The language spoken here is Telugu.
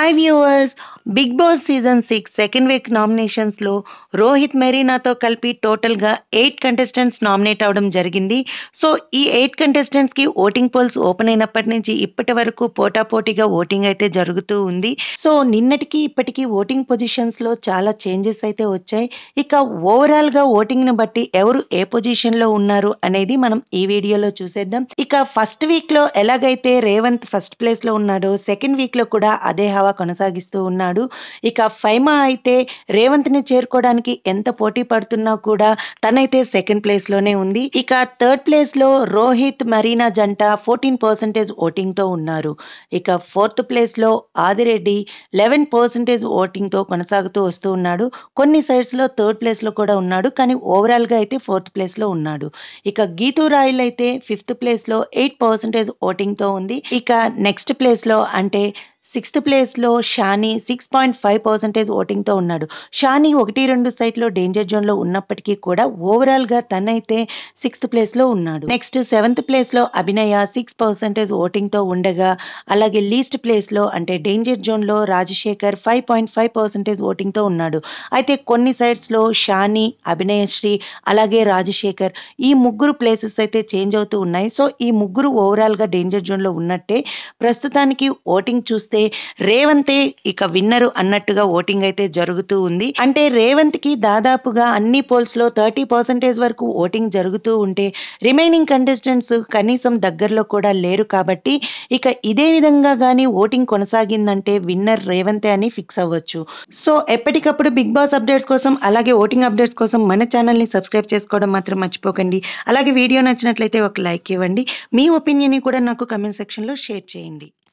hi viewers Big Boss season six second week నామినేషన్స్లో రోహిత్ మెరీనాతో కలిపి టోటల్గా ఎయిట్ కంటెస్టెంట్స్ నామినేట్ అవడం జరిగింది సో ఈ ఎయిట్ కంటెస్టెంట్స్కి ఓటింగ్ పోల్స్ ఓపెన్ అయినప్పటి నుంచి ఇప్పటి వరకు పోటాపోటీగా ఓటింగ్ అయితే జరుగుతూ ఉంది సో నిన్నటికి ఇప్పటికీ ఓటింగ్ పొజిషన్స్లో చాలా చేంజెస్ అయితే వచ్చాయి ఇక ఓవరాల్గా ఓటింగ్ని బట్టి ఎవరు ఏ పొజిషన్లో ఉన్నారు అనేది మనం ఈ వీడియోలో చూసేద్దాం ఇక ఫస్ట్ వీక్లో ఎలాగైతే రేవంత్ ఫస్ట్ ప్లేస్లో ఉన్నాడో సెకండ్ వీక్లో కూడా అదే హవా కొనసాగిస్తూ ఉన్నాడు ఇక ఫైమా అయితే రేవంత్ని చేరుకోవడానికి ఎంత పోటీ పడుతున్నా కూడా తనైతే సెకండ్ ప్లేస్లోనే ఉంది ఇక థర్డ్ ప్లేస్లో రోహిత్ మరీనా జంట ఫోర్టీన్ పర్సెంటేజ్ ఓటింగ్తో ఉన్నారు ఇక ఫోర్త్ ప్లేస్లో ఆదిరెడ్డి లెవెన్ పర్సెంటేజ్ ఓటింగ్తో కొనసాగుతూ వస్తూ ఉన్నాడు కొన్ని సైడ్స్లో థర్డ్ ప్లేస్లో కూడా ఉన్నాడు కానీ ఓవరాల్గా అయితే ఫోర్త్ ప్లేస్లో ఉన్నాడు ఇక గీతూ రాయల్ అయితే ఫిఫ్త్ ప్లేస్లో ఎయిట్ పర్సెంటేజ్ ఓటింగ్తో ఉంది ఇక నెక్స్ట్ ప్లేస్లో అంటే సిక్స్త్ ప్లేస్లో Shani six point five percentage ఓటింగ్తో ఉన్నాడు షానీ ఒకటి రెండు సైట్లో డేంజర్ జోన్లో ఉన్నప్పటికీ కూడా ఓవరాల్గా తనైతే సిక్స్త్ ప్లేస్లో ఉన్నాడు నెక్స్ట్ సెవెంత్ ప్లేస్లో అభినయ సిక్స్ పర్సెంటేజ్ ఓటింగ్తో ఉండగా అలాగే లీస్ట్ ప్లేస్లో అంటే డేంజర్ జోన్లో Rajasekhar five point five percentage ఓటింగ్తో ఉన్నాడు అయితే కొన్ని సైడ్స్లో షానీ అభినయశ్రీ అలాగే రాజశేఖర్ ఈ ముగ్గురు ప్లేసెస్ అయితే చేంజ్ అవుతూ ఉన్నాయి సో ఈ ముగ్గురు ఓవరాల్గా డేంజర్ జోన్లో ఉన్నట్టే ప్రస్తుతానికి ఓటింగ్ చూస్తే రేవంతే ఇక విన్నరు అన్నట్టుగా ఓటింగ్ అయితే జరుగుతూ ఉంది అంటే రేవంత్ కి దాదాపుగా అన్ని పోల్స్ లో థర్టీ పర్సెంటేజ్ వరకు ఓటింగ్ జరుగుతూ ఉంటే రిమైనింగ్ కంటెస్టెంట్స్ కనీసం దగ్గరలో కూడా లేరు కాబట్టి ఇక ఇదే విధంగా కానీ ఓటింగ్ కొనసాగిందంటే విన్నర్ రేవంతే అని ఫిక్స్ అవ్వచ్చు సో ఎప్పటికప్పుడు బిగ్ బాస్ అప్డేట్స్ కోసం అలాగే ఓటింగ్ అప్డేట్స్ కోసం మన ఛానల్ని సబ్స్క్రైబ్ చేసుకోవడం మాత్రం మర్చిపోకండి అలాగే వీడియో నచ్చినట్లయితే ఒక లైక్ ఇవ్వండి మీ ఒపీనియన్ కూడా నాకు కమెంట్ సెక్షన్లో షేర్ చేయండి